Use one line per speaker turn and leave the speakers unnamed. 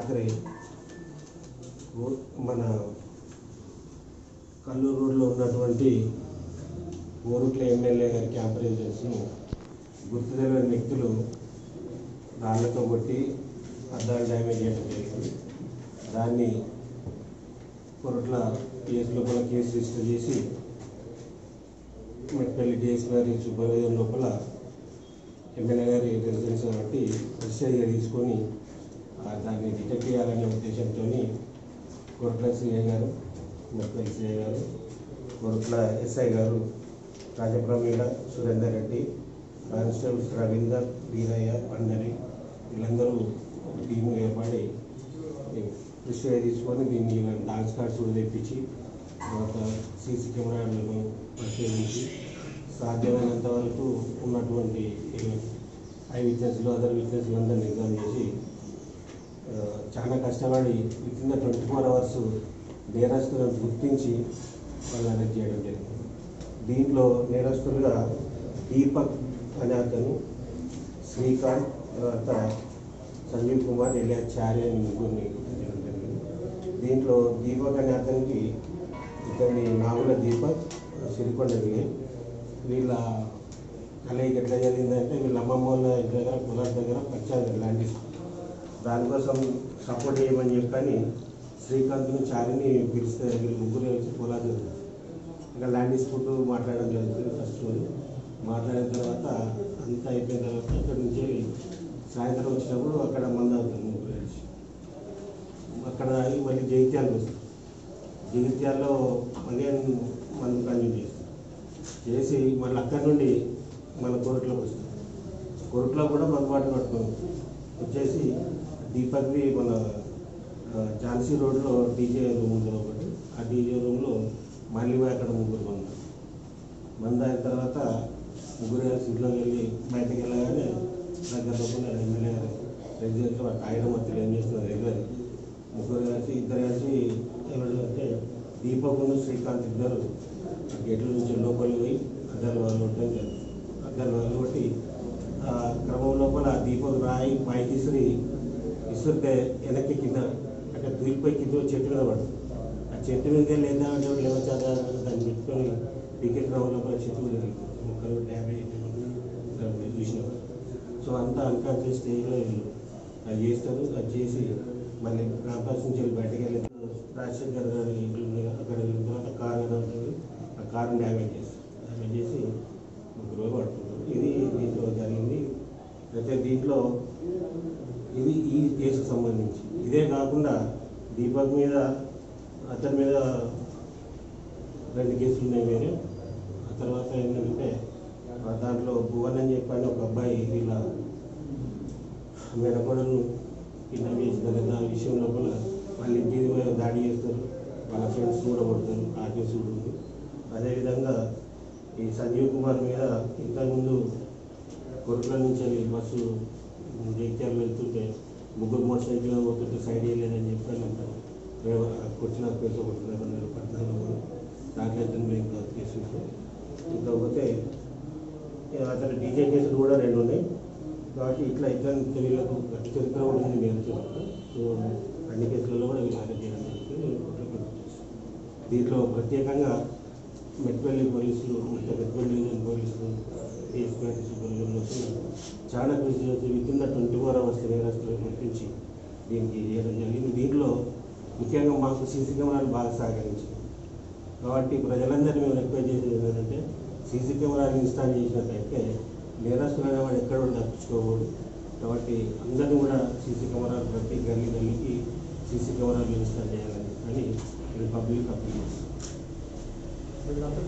రాత్రి ఊ- మన కల్లూరు రోడ్లో ఉన్నటువంటి ఊరుట్ల ఎమ్మెల్యే గారి క్యాంప్ రెసిడెన్స్ను గుర్తు తెలియని వ్యక్తులు రాళ్లతో కొట్టి అద్దాలు డ్యామేజ్ చేయడం జరిగింది దాన్ని కొరట్ల కేసు లోపల కేసు రిజిస్టర్ చేసి మెట్పల్లి డిఎస్ గారి సూపర్వైజర్ లోపల ఎమ్మెల్యే గారి రెసిడెన్స్ కాబట్టి ఎస్ఐగా తీసుకొని ఆ దాన్ని డిటెక్ట్ చేయాలనే ఉద్దేశంతో కొరట్ల సిఐ గారు మెట్పల్లి సిఐ గారు కొరట్ల ఎస్ఐ గారు రాజప్రమీల సురేందర్ రెడ్డి కానిస్టేబుల్స్ రవీందర్ వీరయ్య పండరి వీళ్ళందరూ ఒక టీము ఏర్పడి దృష్టిగా తీసుకొని దీన్ని డాన్స్ కార్డ్స్ కూడా తెప్పించి తర్వాత సీసీ కెమెరాలను పరిశీలించి సాధ్యమైనంత వరకు ఉన్నటువంటి ఐ విట్నెస్లు అదర్ విట్నెస్లు అందరినీ ఎగ్జామ్ చేసి ఆ, చాలా కష్టపడి within the twenty four hours నేరస్తులను గుర్తించి వాళ్ళని అరెస్ట్ చేయడం జరిగింది దీంట్లో నేరస్తులుగా దీపక్ అనే అతను శ్రీకాంత్ తర్వాత సంజీవ్ కుమార్ ఎలియా చారి అని ముగ్గురిని గుర్తించడం జరిగింది దీంట్లో దీపక్ అనే అతనికి ఇతని నాగుల దీపక్ సిరికొండ వినయ్ వీళ్ళ కలయిక ఎట్లా జరిగిందంటే వీళ్ళ అమ్మమ్మ వాళ్ళ ఇంటి దగ్గర కులాల దగ్గర పంచాయతీ ల్యాండ్ ఇస్తారు దానికోసం సపోర్ట్ చేయమని చెప్పని శ్రీకాంత్ని చారిని పిలిస్తే వీళ్ళు ముగ్గురు వచ్చి పొలాలు ఇంకా ల్యాండ్ డిస్ప్యూట్ మాట్లాడడం జరుగుతుంది ఫస్ట్ రోజు మాట్లాడిన తర్వాత అంతా అయిపోయిన తర్వాత అక్కడి నుంచి సాయంత్రం వచ్చినప్పుడు అక్కడ మంద అవుతుంది ముగ్గురు కలిసి అక్కడ ఆగి మళ్ళీ జగిత్యాలకు వస్తాం జగిత్యాల్లో మళ్ళీ మనం కంటిన్యూ చేస్తాం చేసి మళ్ళీ అక్కడి నుండి మన కోర్టులోకి వస్తాం కోర్టులో కూడా మగ్గుబాటు పట్టుకున్నాం వచ్చేసి దీపక్వి మన ఆ, ఝాన్సీ రోడ్లో డీజే రూమ్ ఉంటుంది ఒకటి ఆ డీజే రూమ్లో మళ్ళీ పోయి అక్కడ ముగ్గురు మంది మంది అయిన తర్వాత ముగ్గురు కలిసి ఇంట్లోకి వెళ్ళి బయటకు వెళ్ళగానే దగ్గర లోపల ఎమ్మెల్యే గారు రెసిడెంట్లో ఆయన మొత్తం ఏం చేస్తున్నారు తెలియదు ముగ్గురు కలిసి ఇద్దరు కలిసి ఎవరు అంటే దీపకును శ్రీకాంత్ ఇద్దరు ఆ గేట్ల నుంచి లోపలికి పోయి అద్దాలు వాళ్ళు ఉండడం జరిగింది అద్దాలు వాళ్ళు కొట్టి ఆ క్రమం లోపల దీపక్ రాయి పైకి ఇసిరి ఇసురితే వెనక్కి కింద అంటే దూరిపోయి కింద చెట్టు మీద పడుతుంది ఆ చెట్టు మీదకి వెళ్ళి ఏందా అంటే లేవచ్చాదా దాన్ని పెట్టుకొని పీకే క్రమం లోపల చెట్టు మీద వెళ్ళిపోతుంది ముక్కలు డ్యామేజ్ చూసినాం సో అంతా అన్కాన్షియస్ స్టేజ్లో వీళ్ళు అది చేస్తారు అది చేసి మళ్ళీ క్యాంపస్ నుంచి వెళ్ళి బయటకు వెళ్ళి రాజశేఖర్ గారి ఇంటి ఉంది కదా, అక్కడ వెళ్ళిన తర్వాత కార్ ఏదో ఉంటుంది ఆ కార్ని డ్యామేజ్ చేస్తారు డ్యామేజ్ చేసి ముగ్గురు రోజులు పడుతున్నారు ఇది దీంట్లో జరిగింది అయితే దీంట్లో ఇది ఈ కేసుకు సంబంధించి ఇదే కాకుండా దీపక్ మీద అతని మీద రెండు కేసులు ఉన్నాయి వేరే ఆ తర్వాత ఏంటంటే ఆ దాంట్లో భువన్ అని చెప్పని ఒక అబ్బాయి వీళ్ళ మెడపడను కింద వేసిన కదా ఆ విషయం లోపల వాళ్ళ ఇంటి మీద దాడి చేస్తారు వాళ్ళ ఫ్రెండ్స్ కూడా కొడతారు ఆ కేసు కూడా ఉంది అదేవిధంగా ఈ సంజీవ్ కుమార్ మీద ఇంతకుముందు కొరట్ల నుంచి వెళ్ళి బస్సు జగిత్యాలు వెళ్తుంటే ముగ్గురు మోటార్ సైకిల్ పోతుంటే సైడ్ వేయలేదని చెప్పాను అంటారు కొట్టిన కేసు కొట్టినారు పట్నాలు దాంట్లో అతను మేము కేసు ఇంకపోతే అతని డీజే కేసులు కూడా రెండు ఉన్నాయి కాబట్టి ఇట్లా ఇద్దరు తెలియలకు గట్టి చరిత్ర కూడా ఉంది నేను చూస్తాను సో అన్ని కేసులలో కూడా వీళ్ళు అరెస్ట్ చేయడం జరుగుతుంది కోర్టులో పంపించేస్తాం. దీంట్లో ప్రత్యేకంగా మెట్పల్లి పోలీసులు అంటే మెట్పల్లి డివిజన్ పోలీసులు డిఎస్పీ సూపర్వైజర్లు చాలా కృషి చేసి within the twenty four hours నేరస్తులు గుర్తించి దీనికి చేయడం జరిగింది దీంట్లో ముఖ్యంగా మాకు సీసీ కెమెరాలు బాగా సహకరించాయి కాబట్టి ప్రజలందరినీ మేము రిక్వెస్ట్ చేసేది ఏంటంటే సీసీ కెమెరాలు ఇన్స్టాల్ చేసినట్టయితే నేరస్తులు అనేవాడు ఎక్కడ కూడా తప్పించుకోకూడదు కాబట్టి అందరినీ కూడా సీసీ కెమెరాలు ప్రతి గల్లీ గల్లీకి సీసీ కెమెరాలు ఇన్స్టాల్ చేయాలని అని పబ్లిక్ అప్పీల్ చేస్తాం